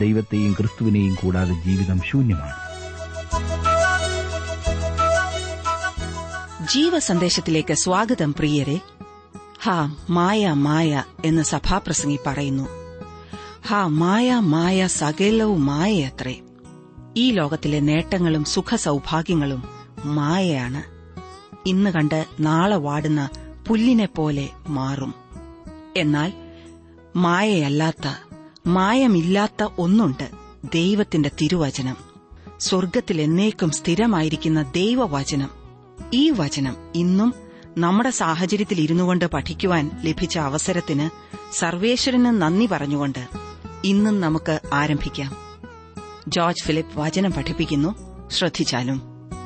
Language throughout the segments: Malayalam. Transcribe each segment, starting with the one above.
ദൈവത്തെയും ക്രിസ്തുവിനെയും കൂടാതെ ജീവിതം ശൂന്യമാണ് ജീവസന്ദേശത്തിലേക്ക് സ്വാഗതം പ്രിയരെ ഹാ മായ മായ എന്ന് സഭാപ്രസംഗി പറയുന്നു ഹാ മായ മായ സകലവും മായയത്രേ ഈ ലോകത്തിലെ നേട്ടങ്ങളും സുഖസൌഭാഗ്യങ്ങളും മായയാണ് ഇന്ന് കണ്ട് നാളെ വാടുന്ന പുല്ലിനെ പോലെ മാറും എന്നാൽ മായയല്ലാത്ത മായമില്ലാത്ത ഒന്നുണ്ട് ദൈവത്തിന്റെ തിരുവചനം സ്വർഗത്തിൽ എന്നേക്കും സ്ഥിരമായിരിക്കുന്ന ദൈവവചനം ഈ വചനം ഇന്നും നമ്മുടെ സാഹചര്യത്തിൽ ഇരുന്നുകൊണ്ട് പഠിക്കുവാൻ ലഭിച്ച അവസരത്തിന് സർവേശ്വരന് നന്ദി പറഞ്ഞുകൊണ്ട് ഇന്നും നമുക്ക് ആരംഭിക്കാം ജോർജ് ഫിലിപ്പ് വചനം പഠിപ്പിക്കുന്നു ശ്രദ്ധിച്ചാലും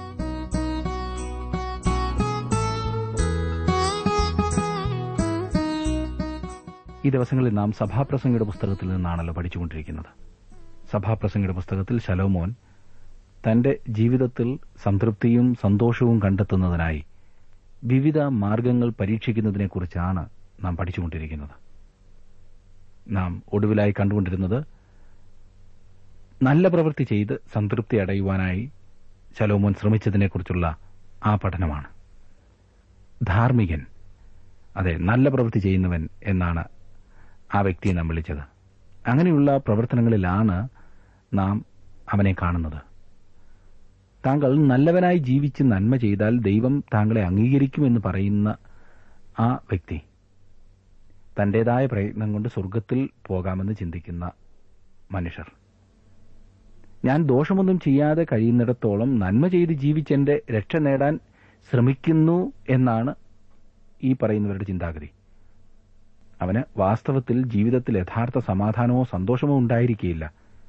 ഈ ദിവസങ്ങളിൽ നാം സഭാപ്രസംഗിയുടെ പുസ്തകത്തിൽ നിന്നാണല്ലോ പഠിച്ചുകൊണ്ടിരിക്കുന്നത് സഭാപ്രസംഗിയുടെ പുസ്തകത്തിൽ ശലോമോൻ തന്റെ ജീവിതത്തിൽ സംതൃപ്തിയും സന്തോഷവും കണ്ടെത്തുന്നതിനായി വിവിധ മാർഗങ്ങൾ പരീക്ഷിക്കുന്നതിനെക്കുറിച്ചാണ് നാം പഠിച്ചുകൊണ്ടിരിക്കുന്നത് നാം ഒടുവിലായി കണ്ടുകൊണ്ടിരുന്നത് നല്ല പ്രവൃത്തി ചെയ്ത് സംതൃപ്തി അടയുവാനായി ശലോമോൻ ശ്രമിച്ചതിനെക്കുറിച്ചുള്ള ആ പഠനമാണ് ധാർമ്മികൻ അതെ നല്ല പ്രവൃത്തി ചെയ്യുന്നവൻ എന്നാണ് ആ വ്യക്തിയെ നാം വിളിച്ചത് അങ്ങനെയുള്ള പ്രവർത്തനങ്ങളിലാണ് നാം അവനെ കാണുന്നത് താങ്കൾ നല്ലവനായി ജീവിച്ച് നന്മ ചെയ്താൽ ദൈവം താങ്കളെ അംഗീകരിക്കുമെന്ന് പറയുന്ന ആ വ്യക്തി തന്റേതായ പ്രയത്നം കൊണ്ട് സ്വർഗത്തിൽ പോകാമെന്ന് ചിന്തിക്കുന്ന മനുഷ്യർ ഞാൻ ദോഷമൊന്നും ചെയ്യാതെ കഴിയുന്നിടത്തോളം നന്മ ചെയ്ത് ജീവിച്ചെന്റെ രക്ഷ നേടാൻ ശ്രമിക്കുന്നു എന്നാണ് ഈ പറയുന്നവരുടെ ചിന്താഗതി അവന് വാസ്തവത്തിൽ ജീവിതത്തിൽ യഥാർത്ഥ സമാധാനമോ സന്തോഷമോ ഉണ്ടായിരിക്കുകയില്ല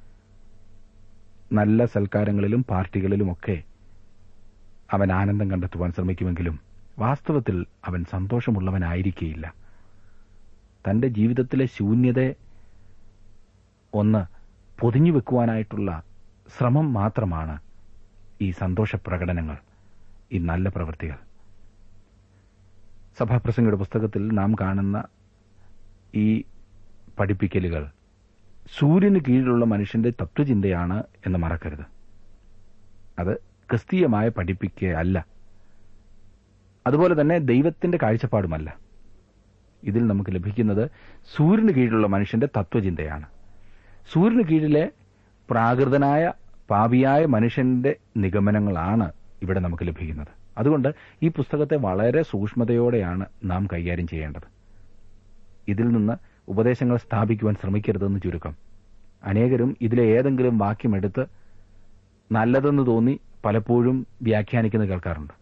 നല്ല സൽക്കാരങ്ങളിലും പാർട്ടികളിലുമൊക്കെ അവൻ ആനന്ദം കണ്ടെത്തുവാൻ ശ്രമിക്കുമെങ്കിലും വാസ്തവത്തിൽ അവൻ സന്തോഷമുള്ളവനായിരിക്കുകയില്ല തന്റെ ജീവിതത്തിലെ ശൂന്യത ഒന്ന് പൊതിഞ്ഞു വെക്കുവാനായിട്ടുള്ള ശ്രമം മാത്രമാണ് ഈ സന്തോഷ പ്രകടനങ്ങൾ ഈ നല്ല പ്രവൃത്തികൾ സഭാപ്രസംഗയുടെ പുസ്തകത്തിൽ നാം കാണുന്ന ഈ പഠിപ്പിക്കലുകൾ സൂര്യന് കീഴിലുള്ള മനുഷ്യന്റെ തത്വചിന്തയാണ് എന്ന് മറക്കരുത് അത് ക്രിസ്തീയമായ പഠിപ്പിക്കുകയല്ല അതുപോലെ തന്നെ ദൈവത്തിന്റെ കാഴ്ചപ്പാടുമല്ല ഇതിൽ നമുക്ക് ലഭിക്കുന്നത് സൂര്യന് കീഴിലുള്ള മനുഷ്യന്റെ തത്വചിന്തയാണ് സൂര്യന് കീഴിലെ പ്രാകൃതനായ പാപിയായ മനുഷ്യന്റെ നിഗമനങ്ങളാണ് ഇവിടെ നമുക്ക് ലഭിക്കുന്നത് അതുകൊണ്ട് ഈ പുസ്തകത്തെ വളരെ സൂക്ഷ്മതയോടെയാണ് നാം കൈകാര്യം ചെയ്യേണ്ടത് ഇതിൽ നിന്ന് ഉപദേശങ്ങൾ സ്ഥാപിക്കുവാൻ ശ്രമിക്കരുതെന്ന് ചുരുക്കം അനേകരും ഇതിലെ ഏതെങ്കിലും വാക്യമെടുത്ത് നല്ലതെന്ന് തോന്നി പലപ്പോഴും വ്യാഖ്യാനിക്കുന്നത് കേൾക്കാറുണ്ട്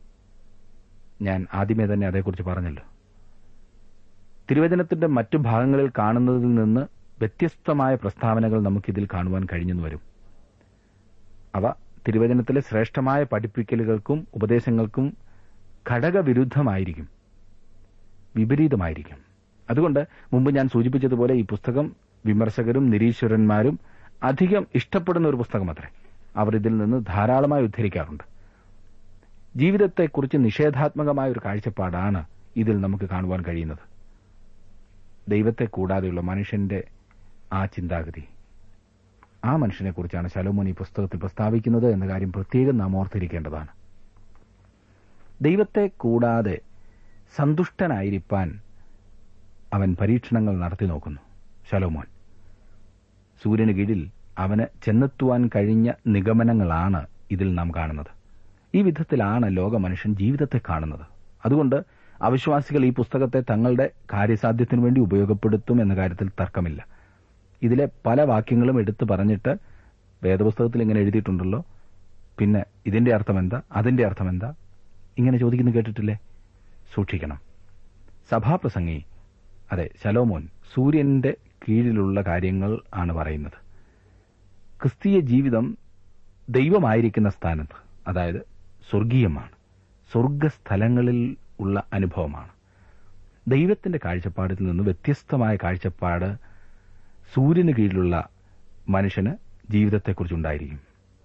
ഞാൻ ആദ്യമേ തന്നെ അതേക്കുറിച്ച് പറഞ്ഞല്ലോ തിരുവചനത്തിന്റെ മറ്റു ഭാഗങ്ങളിൽ കാണുന്നതിൽ നിന്ന് വ്യത്യസ്തമായ പ്രസ്താവനകൾ നമുക്കിതിൽ കാണുവാൻ കഴിഞ്ഞെന്ന് വരും അവ തിരുവചനത്തിലെ ശ്രേഷ്ഠമായ പഠിപ്പിക്കലുകൾക്കും ഉപദേശങ്ങൾക്കും ഘടകവിരുദ്ധമായിരിക്കും വിപരീതമായിരിക്കും അതുകൊണ്ട് മുമ്പ് ഞാൻ സൂചിപ്പിച്ചതുപോലെ ഈ പുസ്തകം വിമർശകരും നിരീശ്വരന്മാരും അധികം ഇഷ്ടപ്പെടുന്ന ഒരു പുസ്തകമത്രേ അവർ ഇതിൽ നിന്ന് ധാരാളമായി ഉദ്ധരിക്കാറുണ്ട് ജീവിതത്തെക്കുറിച്ച് നിഷേധാത്മകമായ ഒരു കാഴ്ചപ്പാടാണ് ഇതിൽ നമുക്ക് കാണുവാൻ കഴിയുന്നത് ദൈവത്തെ കൂടാതെയുള്ള മനുഷ്യന്റെ ആ ചിന്താഗതി ആ മനുഷ്യനെക്കുറിച്ചാണ് ശലോമോൻ ഈ പുസ്തകത്തിൽ പ്രസ്താവിക്കുന്നത് എന്ന കാര്യം പ്രത്യേകം നാം ഓർത്തിരിക്കേണ്ടതാണ് ദൈവത്തെ കൂടാതെ സന്തുഷ്ടനായിരിക്കാൻ അവൻ പരീക്ഷണങ്ങൾ നടത്തി നോക്കുന്നു ശലോമോൻ സൂര്യന് കീഴിൽ അവന് ചെന്നെത്തുവാൻ കഴിഞ്ഞ നിഗമനങ്ങളാണ് ഇതിൽ നാം കാണുന്നത് ഈ വിധത്തിലാണ് ലോക മനുഷ്യൻ ജീവിതത്തെ കാണുന്നത് അതുകൊണ്ട് അവിശ്വാസികൾ ഈ പുസ്തകത്തെ തങ്ങളുടെ കാര്യസാധ്യത്തിനു വേണ്ടി ഉപയോഗപ്പെടുത്തും എന്ന കാര്യത്തിൽ തർക്കമില്ല ഇതിലെ പല വാക്യങ്ങളും എടുത്തു പറഞ്ഞിട്ട് വേദപുസ്തകത്തിൽ ഇങ്ങനെ എഴുതിയിട്ടുണ്ടല്ലോ പിന്നെ ഇതിന്റെ അർത്ഥം എന്താ അതിന്റെ അർത്ഥം എന്താ ഇങ്ങനെ ചോദിക്കുന്നു കേട്ടിട്ടില്ലേ സൂക്ഷിക്കണം സഭാപ്രസംഗി അതെ ശലോമോൻ സൂര്യന്റെ കീഴിലുള്ള കാര്യങ്ങൾ ആണ് പറയുന്നത് ക്രിസ്തീയ ജീവിതം ദൈവമായിരിക്കുന്ന സ്ഥാനത്ത് അതായത് സ്വർഗീയമാണ് സ്വർഗസ്ഥലങ്ങളിൽ ഉള്ള അനുഭവമാണ് ദൈവത്തിന്റെ കാഴ്ചപ്പാടിൽ നിന്ന് വ്യത്യസ്തമായ കാഴ്ചപ്പാട് സൂര്യന് കീഴിലുള്ള മനുഷ്യന് ജീവിതത്തെക്കുറിച്ചുണ്ടായിരിക്കും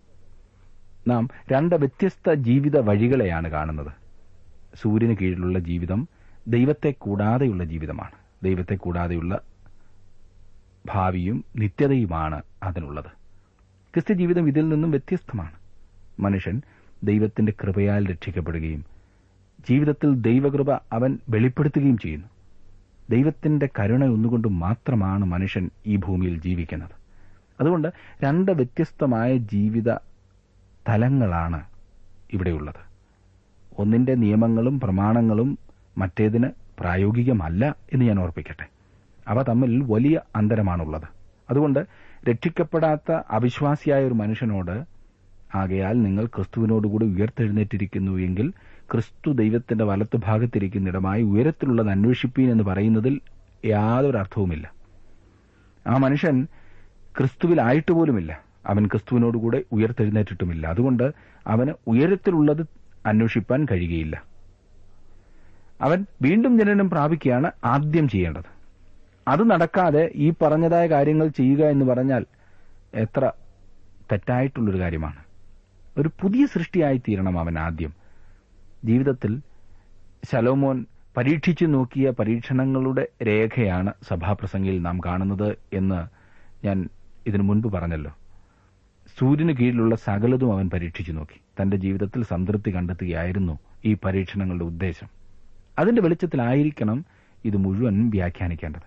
നാം രണ്ട് വ്യത്യസ്ത ജീവിത വഴികളെയാണ് കാണുന്നത് സൂര്യന് കീഴിലുള്ള ജീവിതം ദൈവത്തെ കൂടാതെയുള്ള ജീവിതമാണ് ദൈവത്തെ കൂടാതെയുള്ള ഭാവിയും നിത്യതയുമാണ് അതിനുള്ളത് ക്രിസ്ത്യ ജീവിതം ഇതിൽ നിന്നും വ്യത്യസ്തമാണ് മനുഷ്യൻ ദൈവത്തിന്റെ കൃപയാൽ രക്ഷിക്കപ്പെടുകയും ജീവിതത്തിൽ ദൈവകൃപ അവൻ വെളിപ്പെടുത്തുകയും ചെയ്യുന്നു ദൈവത്തിന്റെ കരുണ ഒന്നുകൊണ്ട് മാത്രമാണ് മനുഷ്യൻ ഈ ഭൂമിയിൽ ജീവിക്കുന്നത് അതുകൊണ്ട് രണ്ട് വ്യത്യസ്തമായ ജീവിത തലങ്ങളാണ് ഇവിടെയുള്ളത് ഒന്നിന്റെ നിയമങ്ങളും പ്രമാണങ്ങളും മറ്റേതിന് പ്രായോഗികമല്ല എന്ന് ഞാൻ ഓർപ്പിക്കട്ടെ അവ തമ്മിൽ വലിയ അന്തരമാണുള്ളത് അതുകൊണ്ട് രക്ഷിക്കപ്പെടാത്ത അവിശ്വാസിയായ ഒരു മനുഷ്യനോട് ആകയാൽ നിങ്ങൾ ക്രിസ്തുവിനോടുകൂടി ഉയർത്തെഴുന്നേറ്റിരിക്കുന്നു എങ്കിൽ ക്രിസ്തു ദൈവത്തിന്റെ വലത്തുഭാഗത്തിരിക്കുന്നിടമായി ഉയരത്തിലുള്ളത് അന്വേഷിപ്പീൻ എന്ന് പറയുന്നതിൽ യാതൊരു അർത്ഥവുമില്ല ആ മനുഷ്യൻ ക്രിസ്തുവിലായിട്ട് പോലുമില്ല അവൻ ക്രിസ്തുവിനോടുകൂടെ ഉയർത്തെഴുന്നേറ്റിട്ടുമില്ല അതുകൊണ്ട് അവന് ഉയരത്തിലുള്ളത് അന്വേഷിപ്പാൻ കഴിയുകയില്ല അവൻ വീണ്ടും ജനനം പ്രാപിക്കുകയാണ് ആദ്യം ചെയ്യേണ്ടത് അത് നടക്കാതെ ഈ പറഞ്ഞതായ കാര്യങ്ങൾ ചെയ്യുക എന്ന് പറഞ്ഞാൽ എത്ര തെറ്റായിട്ടുള്ളൊരു കാര്യമാണ് ഒരു പുതിയ സൃഷ്ടിയായി തീരണം അവൻ ആദ്യം ജീവിതത്തിൽ ശലോമോൻ പരീക്ഷിച്ചു നോക്കിയ പരീക്ഷണങ്ങളുടെ രേഖയാണ് സഭാപ്രസംഗിയിൽ നാം കാണുന്നത് എന്ന് ഞാൻ ഇതിനു മുൻപ് പറഞ്ഞല്ലോ സൂര്യന് കീഴിലുള്ള സകലതും അവൻ പരീക്ഷിച്ചു നോക്കി തന്റെ ജീവിതത്തിൽ സംതൃപ്തി കണ്ടെത്തുകയായിരുന്നു ഈ പരീക്ഷണങ്ങളുടെ ഉദ്ദേശം അതിന്റെ വെളിച്ചത്തിലായിരിക്കണം ഇത് മുഴുവൻ വ്യാഖ്യാനിക്കേണ്ടത്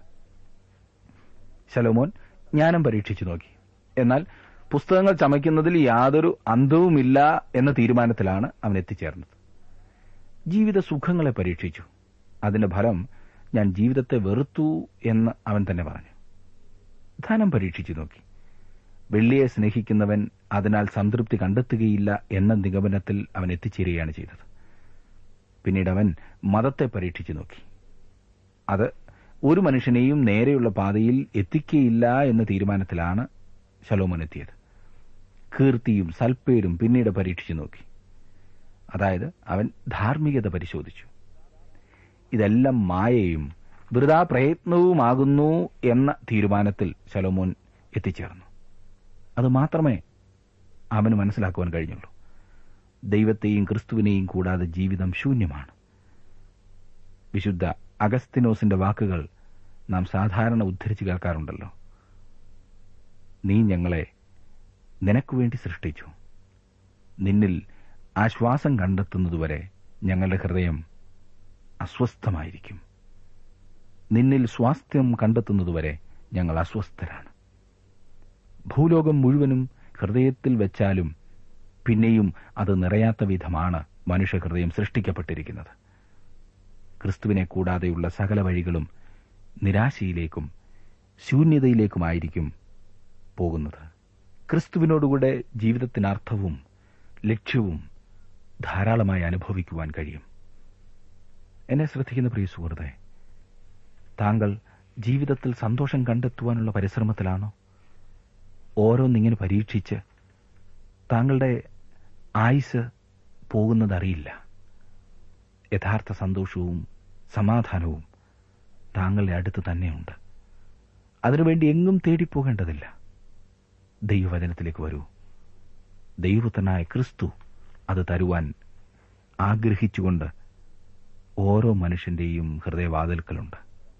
ശലോമോൻ ജ്ഞാനം പരീക്ഷിച്ചു നോക്കി എന്നാൽ പുസ്തകങ്ങൾ ചമയ്ക്കുന്നതിൽ യാതൊരു അന്തവുമില്ല എന്ന തീരുമാനത്തിലാണ് അവൻ എത്തിച്ചേർന്നത് ജീവിത സുഖങ്ങളെ പരീക്ഷിച്ചു അതിന്റെ ഫലം ഞാൻ ജീവിതത്തെ വെറുത്തു എന്ന് അവൻ തന്നെ പറഞ്ഞു ധനം പരീക്ഷിച്ചു നോക്കി വെള്ളിയെ സ്നേഹിക്കുന്നവൻ അതിനാൽ സംതൃപ്തി കണ്ടെത്തുകയില്ല എന്ന നിഗമനത്തിൽ അവൻ എത്തിച്ചേരുകയാണ് ചെയ്തത് പിന്നീട് അവൻ മതത്തെ പരീക്ഷിച്ചു നോക്കി അത് ഒരു മനുഷ്യനെയും നേരെയുള്ള പാതയിൽ എത്തിക്കയില്ല എന്ന തീരുമാനത്തിലാണ് ശലോമോൻ എത്തിയത് കീർത്തിയും സൽപ്പേരും പിന്നീട് പരീക്ഷിച്ചു നോക്കി അതായത് അവൻ ധാർമ്മികത പരിശോധിച്ചു ഇതെല്ലാം മായയും വൃഥാ പ്രയത്നവുമാകുന്നു എന്ന തീരുമാനത്തിൽ ശലോമോൻ എത്തിച്ചേർന്നു അത് മാത്രമേ അവന് മനസ്സിലാക്കുവാൻ കഴിഞ്ഞുള്ളൂ ദൈവത്തെയും ക്രിസ്തുവിനെയും കൂടാതെ ജീവിതം ശൂന്യമാണ് വിശുദ്ധ അഗസ്തിനോസിന്റെ വാക്കുകൾ നാം സാധാരണ ഉദ്ധരിച്ചു കേൾക്കാറുണ്ടല്ലോ നീ ഞങ്ങളെ നിനക്കു വേണ്ടി സൃഷ്ടിച്ചു നിന്നിൽ ആശ്വാസം കണ്ടെത്തുന്നതുവരെ ഞങ്ങളുടെ ഹൃദയം അസ്വസ്ഥമായിരിക്കും നിന്നിൽ സ്വാസ്ഥ്യം കണ്ടെത്തുന്നതുവരെ ഞങ്ങൾ അസ്വസ്ഥരാണ് ഭൂലോകം മുഴുവനും ഹൃദയത്തിൽ വെച്ചാലും പിന്നെയും അത് നിറയാത്ത വിധമാണ് മനുഷ്യഹൃദയം സൃഷ്ടിക്കപ്പെട്ടിരിക്കുന്നത് ക്രിസ്തുവിനെ കൂടാതെയുള്ള സകല വഴികളും നിരാശയിലേക്കും ശൂന്യതയിലേക്കുമായിരിക്കും പോകുന്നത് ക്രിസ്തുവിനോടുകൂടെ ജീവിതത്തിന് അർത്ഥവും ലക്ഷ്യവും ധാരാളമായി അനുഭവിക്കുവാൻ കഴിയും എന്നെ ശ്രദ്ധിക്കുന്ന പ്രിയ സുഹൃത്തെ താങ്കൾ ജീവിതത്തിൽ സന്തോഷം കണ്ടെത്തുവാനുള്ള പരിശ്രമത്തിലാണോ ഓരോന്നിങ്ങനെ പരീക്ഷിച്ച് താങ്കളുടെ ആയുസ് പോകുന്നതറിയില്ല യഥാർത്ഥ സന്തോഷവും സമാധാനവും താങ്കളുടെ അടുത്ത് തന്നെയുണ്ട് അതിനുവേണ്ടി എങ്ങും തേടിപ്പോകേണ്ടതില്ല ദൈവവചനത്തിലേക്ക് വരൂ ദൈവത്തനായ ക്രിസ്തു അത് തരുവാൻ ആഗ്രഹിച്ചുകൊണ്ട് ഓരോ മനുഷ്യന്റെയും ഹൃദയവാതിൽക്കലുണ്ട്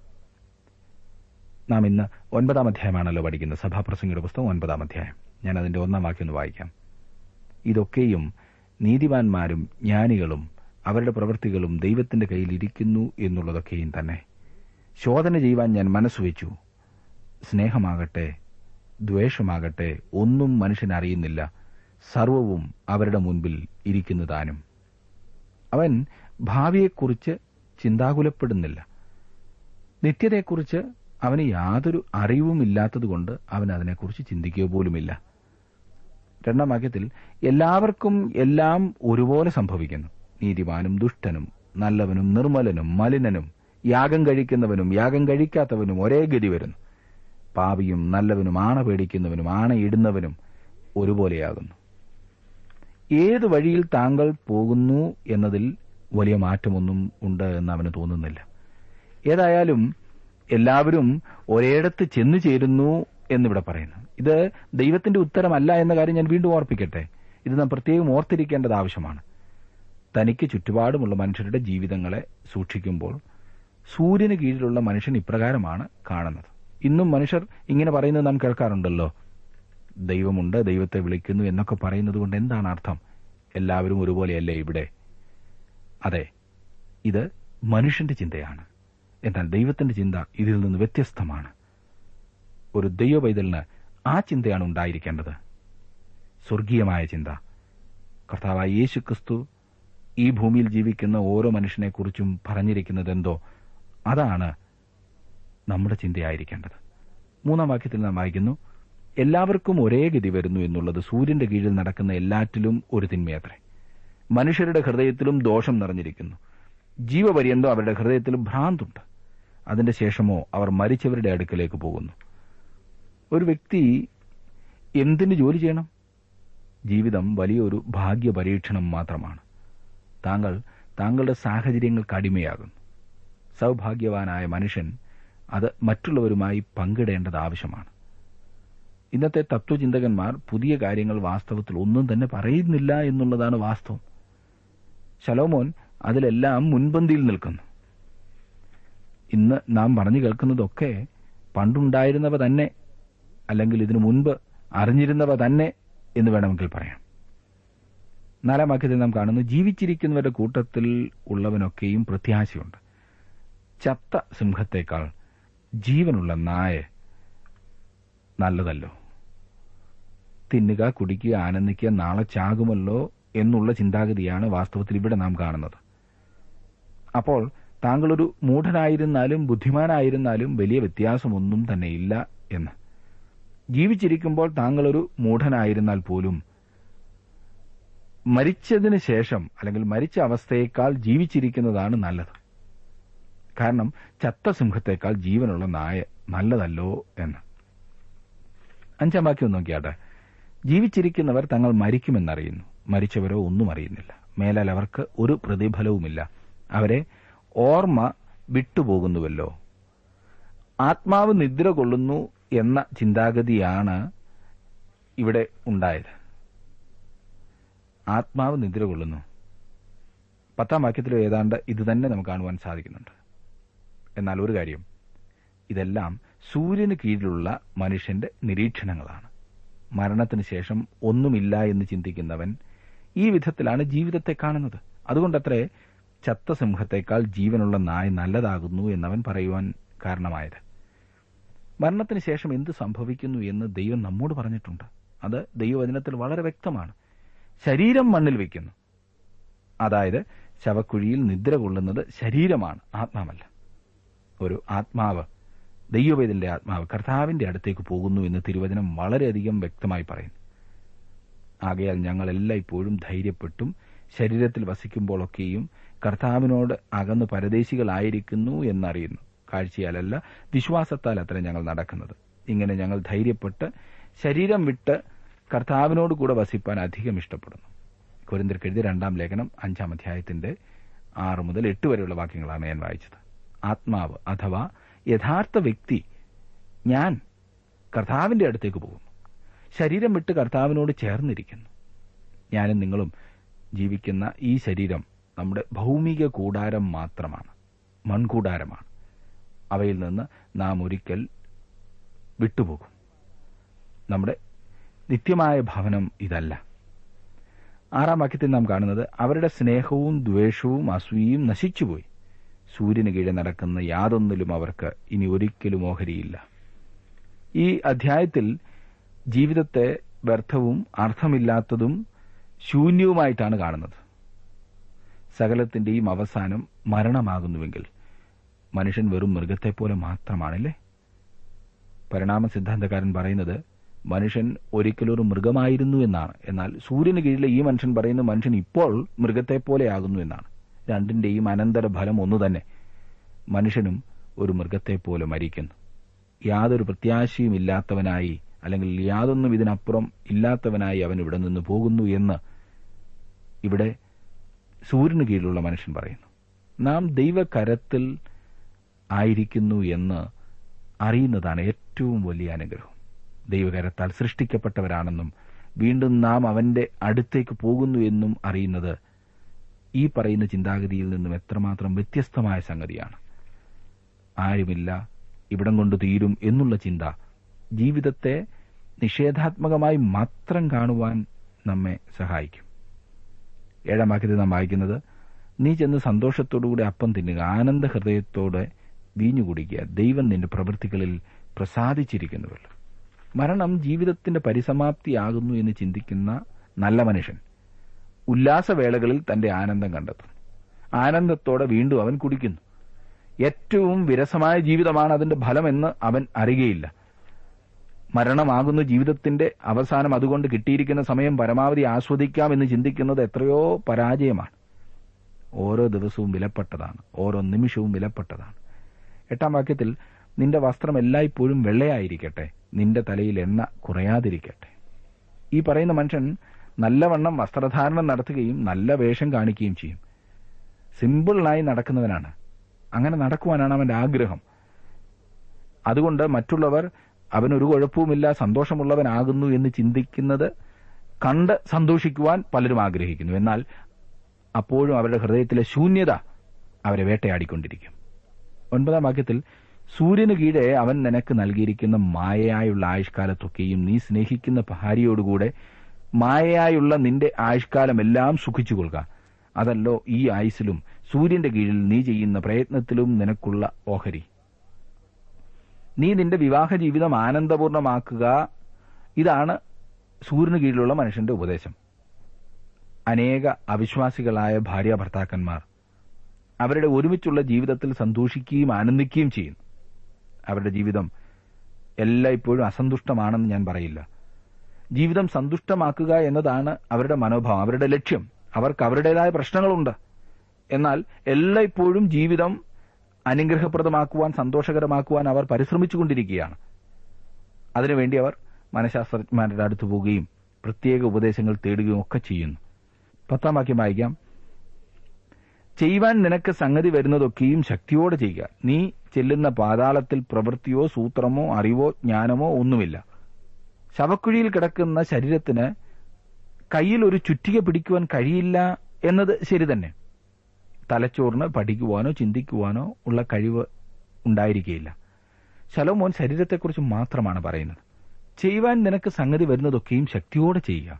നാം ഇന്ന് ഒൻപതാം അധ്യായമാണല്ലോ പഠിക്കുന്നത് സഭാപ്രസംഗിയുടെ പുസ്തകം ഒൻപതാം അധ്യായം ഞാൻ അതിന്റെ ഒന്നാം വാക്യം ഒന്ന് വായിക്കാം ഇതൊക്കെയും നീതിമാന്മാരും ജ്ഞാനികളും അവരുടെ പ്രവൃത്തികളും ദൈവത്തിന്റെ കയ്യിൽ ഇരിക്കുന്നു എന്നുള്ളതൊക്കെയും തന്നെ ശോധന ചെയ്യുവാൻ ഞാൻ മനസ്സുവെച്ചു സ്നേഹമാകട്ടെ ദ്വേഷമാകട്ടെ ഒന്നും മനുഷ്യനറിയുന്നില്ല സർവവും അവരുടെ മുൻപിൽ ഇരിക്കുന്നതാനും അവൻ ഭാവിയെക്കുറിച്ച് ചിന്താകുലപ്പെടുന്നില്ല നിത്യതയെക്കുറിച്ച് അവന് യാതൊരു അറിവുമില്ലാത്തതുകൊണ്ട് അവൻ അതിനെക്കുറിച്ച് ചിന്തിക്കുക പോലുമില്ല രണ്ടാം വാക്യത്തിൽ എല്ലാവർക്കും എല്ലാം ഒരുപോലെ സംഭവിക്കുന്നു നീതിമാനും ദുഷ്ടനും നല്ലവനും നിർമ്മലനും മലിനനും യാഗം കഴിക്കുന്നവനും യാഗം കഴിക്കാത്തവനും ഒരേ ഗതി വരുന്നു പാപിയും നല്ലവനും ആണ പേടിക്കുന്നവനും ആണയിടുന്നവനും ഒരുപോലെയാകുന്നു ഏത് വഴിയിൽ താങ്കൾ പോകുന്നു എന്നതിൽ വലിയ മാറ്റമൊന്നും ഉണ്ട് എന്ന് അവന് തോന്നുന്നില്ല ഏതായാലും എല്ലാവരും ഒരേടത്ത് ചെന്നു ചേരുന്നു എന്നിവിടെ പറയുന്നു ഇത് ദൈവത്തിന്റെ ഉത്തരമല്ല എന്ന കാര്യം ഞാൻ വീണ്ടും ഓർപ്പിക്കട്ടെ ഇത് നാം പ്രത്യേകം ഓർത്തിരിക്കേണ്ടത് ആവശ്യമാണ് തനിക്ക് ചുറ്റുപാടുമുള്ള മനുഷ്യരുടെ ജീവിതങ്ങളെ സൂക്ഷിക്കുമ്പോൾ സൂര്യന് കീഴിലുള്ള മനുഷ്യൻ ഇപ്രകാരമാണ് കാണുന്നത് ഇന്നും മനുഷ്യർ ഇങ്ങനെ പറയുന്നത് നാം കേൾക്കാറുണ്ടല്ലോ ദൈവമുണ്ട് ദൈവത്തെ വിളിക്കുന്നു എന്നൊക്കെ പറയുന്നത് കൊണ്ട് എന്താണ് അർത്ഥം എല്ലാവരും ഒരുപോലെയല്ലേ ഇവിടെ അതെ ഇത് മനുഷ്യന്റെ ചിന്തയാണ് എന്നാൽ ദൈവത്തിന്റെ ചിന്ത ഇതിൽ നിന്ന് വ്യത്യസ്തമാണ് ഒരു ദൈവ പൈതലിന് ആ ചിന്തയാണ് ഉണ്ടായിരിക്കേണ്ടത് സ്വർഗീയമായ ചിന്ത കർത്താവായ യേശു ക്രിസ്തു ഈ ഭൂമിയിൽ ജീവിക്കുന്ന ഓരോ മനുഷ്യനെക്കുറിച്ചും പറഞ്ഞിരിക്കുന്നതെന്തോ അതാണ് നമ്മുടെ ചിന്തയായിരിക്കേണ്ടത് മൂന്നാം വാക്യത്തിൽ നാം വായിക്കുന്നു എല്ലാവർക്കും ഒരേ ഗതി വരുന്നു എന്നുള്ളത് സൂര്യന്റെ കീഴിൽ നടക്കുന്ന എല്ലാറ്റിലും ഒരു തിന്മയത്രേ മനുഷ്യരുടെ ഹൃദയത്തിലും ദോഷം നിറഞ്ഞിരിക്കുന്നു ജീവപര്യന്തം അവരുടെ ഹൃദയത്തിൽ ഭ്രാന്തുണ്ട് അതിന്റെ ശേഷമോ അവർ മരിച്ചവരുടെ അടുക്കലേക്ക് പോകുന്നു ഒരു വ്യക്തി എന്തിന് ജോലി ചെയ്യണം ജീവിതം വലിയൊരു ഭാഗ്യ പരീക്ഷണം മാത്രമാണ് താങ്കൾ താങ്കളുടെ സാഹചര്യങ്ങൾക്ക് അടിമയാകുന്നു സൗഭാഗ്യവാനായ മനുഷ്യൻ അത് മറ്റുള്ളവരുമായി പങ്കിടേണ്ടത് ആവശ്യമാണ് ഇന്നത്തെ തത്വചിന്തകന്മാർ പുതിയ കാര്യങ്ങൾ വാസ്തവത്തിൽ ഒന്നും തന്നെ പറയുന്നില്ല എന്നുള്ളതാണ് വാസ്തവം ശലോമോൻ അതിലെല്ലാം മുൻപന്തിയിൽ നിൽക്കുന്നു ഇന്ന് നാം പറഞ്ഞു കേൾക്കുന്നതൊക്കെ പണ്ടുണ്ടായിരുന്നവ തന്നെ അല്ലെങ്കിൽ ഇതിനു മുൻപ് അറിഞ്ഞിരുന്നവ തന്നെ എന്ന് വേണമെങ്കിൽ പറയാം നാലാം വാക്യത്തിൽ നാം കാണുന്നു ജീവിച്ചിരിക്കുന്നവരുടെ കൂട്ടത്തിൽ ഉള്ളവനൊക്കെയും പ്രത്യാശയുണ്ട് ചത്ത സിംഹത്തേക്കാൾ ജീവനുള്ള നായ നല്ലതല്ലോ തിന്നുക കുടിക്കുക ആനന്ദിക്കുക നാളെ ചാകുമല്ലോ എന്നുള്ള ചിന്താഗതിയാണ് വാസ്തവത്തിൽ ഇവിടെ നാം കാണുന്നത് അപ്പോൾ താങ്കളൊരു മൂഢനായിരുന്നാലും ബുദ്ധിമാനായിരുന്നാലും വലിയ വ്യത്യാസമൊന്നും തന്നെ ഇല്ല എന്ന് ജീവിച്ചിരിക്കുമ്പോൾ താങ്കളൊരു മൂഢനായിരുന്നാൽ പോലും മരിച്ചതിന് ശേഷം അല്ലെങ്കിൽ മരിച്ച അവസ്ഥയേക്കാൾ ജീവിച്ചിരിക്കുന്നതാണ് നല്ലത് കാരണം ചത്ത സിംഹത്തേക്കാൾ ജീവനുള്ള നായ നല്ലതല്ലോ എന്ന് അഞ്ചാം വാക്യം നോക്കിയാട്ടെ ജീവിച്ചിരിക്കുന്നവർ തങ്ങൾ മരിക്കുമെന്നറിയുന്നു മരിച്ചവരോ ഒന്നും അറിയുന്നില്ല മേലാൽ അവർക്ക് ഒരു പ്രതിഫലവുമില്ല അവരെ ഓർമ്മ വിട്ടുപോകുന്നുവല്ലോ ആത്മാവ് നിദ്ര കൊള്ളുന്നു എന്ന ചിന്താഗതിയാണ് ഇവിടെ ഉണ്ടായത് ആത്മാവ് നിദ്ര കൊള്ളുന്നു പത്താം വാക്യത്തിലും ഏതാണ്ട് ഇത് തന്നെ നമുക്ക് കാണുവാൻ സാധിക്കുന്നുണ്ട് എന്നാൽ ഒരു കാര്യം ഇതെല്ലാം സൂര്യന് കീഴിലുള്ള മനുഷ്യന്റെ നിരീക്ഷണങ്ങളാണ് മരണത്തിന് ശേഷം ഒന്നുമില്ല എന്ന് ചിന്തിക്കുന്നവൻ ഈ വിധത്തിലാണ് ജീവിതത്തെ കാണുന്നത് അതുകൊണ്ടത്രേ ചത്ത സിംഹത്തേക്കാൾ ജീവനുള്ള നായ നല്ലതാകുന്നു എന്നവൻ പറയുവാൻ കാരണമായത് മരണത്തിന് ശേഷം എന്ത് സംഭവിക്കുന്നു എന്ന് ദൈവം നമ്മോട് പറഞ്ഞിട്ടുണ്ട് അത് ദൈവവചനത്തിൽ വളരെ വ്യക്തമാണ് ശരീരം മണ്ണിൽ വയ്ക്കുന്നു അതായത് ശവക്കുഴിയിൽ നിദ്ര കൊള്ളുന്നത് ശരീരമാണ് ആത്മാവല്ല ഒരു ആത്മാവ് ദൈവവേദന്റെ ആത്മാവ് കർത്താവിന്റെ അടുത്തേക്ക് പോകുന്നു എന്ന് തിരുവചനം വളരെയധികം വ്യക്തമായി പറയുന്നു ആകയാൽ ഞങ്ങൾ എല്ലായ്പ്പോഴും ധൈര്യപ്പെട്ടും ശരീരത്തിൽ വസിക്കുമ്പോഴൊക്കെയും കർത്താവിനോട് അകന്ന് പരദേശികളായിരിക്കുന്നു എന്നറിയുന്നു കാഴ്ചയാലല്ല വിശ്വാസത്താൽ അത്ര ഞങ്ങൾ നടക്കുന്നത് ഇങ്ങനെ ഞങ്ങൾ ധൈര്യപ്പെട്ട് ശരീരം വിട്ട് കർത്താവിനോട് കൂടെ വസിപ്പാൻ അധികം ഇഷ്ടപ്പെടുന്നു കുരിന്തിർക്കെഴുതി രണ്ടാം ലേഖനം അഞ്ചാം അധ്യായത്തിന്റെ ആറ് മുതൽ എട്ട് വരെയുള്ള വാക്യങ്ങളാണ് ഞാൻ വായിച്ചത് ആത്മാവ് അഥവാ യഥാർത്ഥ വ്യക്തി ഞാൻ കർത്താവിന്റെ അടുത്തേക്ക് പോകുന്നു ശരീരം വിട്ട് കർത്താവിനോട് ചേർന്നിരിക്കുന്നു ഞാനും നിങ്ങളും ജീവിക്കുന്ന ഈ ശരീരം നമ്മുടെ ഭൗമിക കൂടാരം മാത്രമാണ് മൺകൂടാരമാണ് അവയിൽ നിന്ന് നാം ഒരിക്കൽ വിട്ടുപോകും നമ്മുടെ നിത്യമായ ഭവനം ഇതല്ല ആറാം വാക്യത്തിൽ നാം കാണുന്നത് അവരുടെ സ്നേഹവും ദ്വേഷവും അസൂയയും നശിച്ചുപോയി സൂര്യന് കീഴെ നടക്കുന്ന യാതൊന്നിലും അവർക്ക് ഇനി ഒരിക്കലും ഓഹരിയില്ല ഈ അധ്യായത്തിൽ ജീവിതത്തെ വ്യർത്ഥവും അർത്ഥമില്ലാത്തതും ശൂന്യവുമായിട്ടാണ് കാണുന്നത് സകലത്തിന്റെയും അവസാനം മരണമാകുന്നുവെങ്കിൽ മനുഷ്യൻ വെറും മൃഗത്തെപ്പോലെ മാത്രമാണല്ലേ പരിണാമ സിദ്ധാന്തക്കാരൻ പറയുന്നത് മനുഷ്യൻ ഒരിക്കലൊരു മൃഗമായിരുന്നു എന്നാണ് എന്നാൽ സൂര്യന് കീഴിലെ ഈ മനുഷ്യൻ പറയുന്ന മനുഷ്യൻ ഇപ്പോൾ മൃഗത്തെപ്പോലെയാകുന്നു എന്നാണ് രണ്ടിന്റെയും അനന്തര ഫലം ഒന്നു തന്നെ മനുഷ്യനും ഒരു മൃഗത്തെപ്പോലെ മരിക്കുന്നു യാതൊരു പ്രത്യാശയും ഇല്ലാത്തവനായി അല്ലെങ്കിൽ യാതൊന്നും ഇതിനപ്പുറം ഇല്ലാത്തവനായി അവൻ ഇവിടെ നിന്ന് പോകുന്നു എന്ന് ഇവിടെ സൂര്യന് കീഴിലുള്ള മനുഷ്യൻ പറയുന്നു നാം ദൈവകരത്തിൽ ആയിരിക്കുന്നു എന്ന് അറിയുന്നതാണ് ഏറ്റവും വലിയ അനുഗ്രഹം ദൈവകരത്താൽ സൃഷ്ടിക്കപ്പെട്ടവരാണെന്നും വീണ്ടും നാം അവന്റെ അടുത്തേക്ക് പോകുന്നു എന്നും അറിയുന്നത് ഈ പറയുന്ന ചിന്താഗതിയിൽ നിന്നും എത്രമാത്രം വ്യത്യസ്തമായ സംഗതിയാണ് ആരുമില്ല ഇവിടം കൊണ്ട് തീരും എന്നുള്ള ചിന്ത ജീവിതത്തെ നിഷേധാത്മകമായി മാത്രം കാണുവാൻ നമ്മെ സഹായിക്കും ഏഴാം വാക്യത്തിൽ നാം വായിക്കുന്നത് നീ ചെന്ന് സന്തോഷത്തോടുകൂടി അപ്പം തിന്നുക ആനന്ദ ഹൃദയത്തോടെ വീഞ്ഞു കുടിക്കുക ദൈവം നിന്റെ പ്രവൃത്തികളിൽ പ്രസാദിച്ചിരിക്കുന്നുവല്ലോ മരണം ജീവിതത്തിന്റെ പരിസമാപ്തിയാകുന്നു എന്ന് ചിന്തിക്കുന്ന നല്ല മനുഷ്യൻ ഉല്ലാസവേളകളിൽ തന്റെ ആനന്ദം കണ്ടെത്തും ആനന്ദത്തോടെ വീണ്ടും അവൻ കുടിക്കുന്നു ഏറ്റവും വിരസമായ ജീവിതമാണ് അതിന്റെ ഫലമെന്ന് അവൻ അറിയുകയില്ല മരണമാകുന്ന ജീവിതത്തിന്റെ അവസാനം അതുകൊണ്ട് കിട്ടിയിരിക്കുന്ന സമയം പരമാവധി ആസ്വദിക്കാമെന്ന് ചിന്തിക്കുന്നത് എത്രയോ പരാജയമാണ് ഓരോ ദിവസവും വിലപ്പെട്ടതാണ് ഓരോ നിമിഷവും വിലപ്പെട്ടതാണ് എട്ടാം വാക്യത്തിൽ നിന്റെ വസ്ത്രം എല്ലായ്പ്പോഴും വെള്ളയായിരിക്കട്ടെ നിന്റെ തലയിൽ എണ്ണ കുറയാതിരിക്കട്ടെ ഈ പറയുന്ന മനുഷ്യൻ നല്ലവണ്ണം വസ്ത്രധാരണം നടത്തുകയും നല്ല വേഷം കാണിക്കുകയും ചെയ്യും സിമ്പിളായി നടക്കുന്നവനാണ് അങ്ങനെ നടക്കുവാനാണ് അവന്റെ ആഗ്രഹം അതുകൊണ്ട് മറ്റുള്ളവർ അവനൊരു കുഴപ്പവുമില്ല സന്തോഷമുള്ളവനാകുന്നു എന്ന് ചിന്തിക്കുന്നത് കണ്ട് സന്തോഷിക്കുവാൻ പലരും ആഗ്രഹിക്കുന്നു എന്നാൽ അപ്പോഴും അവരുടെ ഹൃദയത്തിലെ ശൂന്യത അവരെ വേട്ടയാടിക്കൊണ്ടിരിക്കും ഒൻപതാം വാക്യത്തിൽ സൂര്യന് കീഴെ അവൻ നിനക്ക് നൽകിയിരിക്കുന്ന മായയായുള്ള ആയുഷ്കാലത്തൊക്കെയും നീ സ്നേഹിക്കുന്ന ഭാര്യയോടുകൂടെ മായയായുള്ള നിന്റെ ആയുഷ്കാലമെല്ലാം സുഖിച്ചുകൊള്ളുക അതല്ലോ ഈ ആയുസിലും സൂര്യന്റെ കീഴിൽ നീ ചെയ്യുന്ന പ്രയത്നത്തിലും നിനക്കുള്ള ഓഹരി നീ നിന്റെ വിവാഹ ജീവിതം ആനന്ദപൂർണമാക്കുക ഇതാണ് സൂര്യന് കീഴിലുള്ള മനുഷ്യന്റെ ഉപദേശം അനേക അവിശ്വാസികളായ ഭാര്യ ഭർത്താക്കന്മാർ അവരുടെ ഒരുമിച്ചുള്ള ജീവിതത്തിൽ സന്തോഷിക്കുകയും ആനന്ദിക്കുകയും ചെയ്യുന്നു അവരുടെ ജീവിതം എല്ലായ്പ്പോഴും അസന്തുഷ്ടമാണെന്ന് ഞാൻ പറയില്ല ജീവിതം സന്തുഷ്ടമാക്കുക എന്നതാണ് അവരുടെ മനോഭാവം അവരുടെ ലക്ഷ്യം അവർക്ക് അവരുടേതായ പ്രശ്നങ്ങളുണ്ട് എന്നാൽ എല്ലായ്പ്പോഴും ജീവിതം അനുഗ്രഹപ്രദമാക്കുവാൻ സന്തോഷകരമാക്കുവാൻ അവർ പരിശ്രമിച്ചുകൊണ്ടിരിക്കുകയാണ് അതിനുവേണ്ടി അവർ മനഃശാസ്ത്രജ്ഞന്മാരുടെ അടുത്ത് പോവുകയും പ്രത്യേക ഉപദേശങ്ങൾ തേടുകയും ഒക്കെ ചെയ്യുന്നു പത്താം വാക്യം വായിക്കാം ചെയ്യുവാൻ നിനക്ക് സംഗതി വരുന്നതൊക്കെയും ശക്തിയോടെ ചെയ്യുക നീ ചെല്ലുന്ന പാതാളത്തിൽ പ്രവൃത്തിയോ സൂത്രമോ അറിവോ ജ്ഞാനമോ ഒന്നുമില്ല ശവക്കുഴിയിൽ കിടക്കുന്ന ശരീരത്തിന് കയ്യിൽ ഒരു ചുറ്റിക പിടിക്കുവാൻ കഴിയില്ല എന്നത് ശരി തന്നെ തലച്ചോറിന് പഠിക്കുവാനോ ചിന്തിക്കുവാനോ ഉള്ള കഴിവ് ഉണ്ടായിരിക്കുകയില്ല ശലോമോൻ ശരീരത്തെക്കുറിച്ച് മാത്രമാണ് പറയുന്നത് ചെയ്യുവാൻ നിനക്ക് സംഗതി വരുന്നതൊക്കെയും ശക്തിയോടെ ചെയ്യുക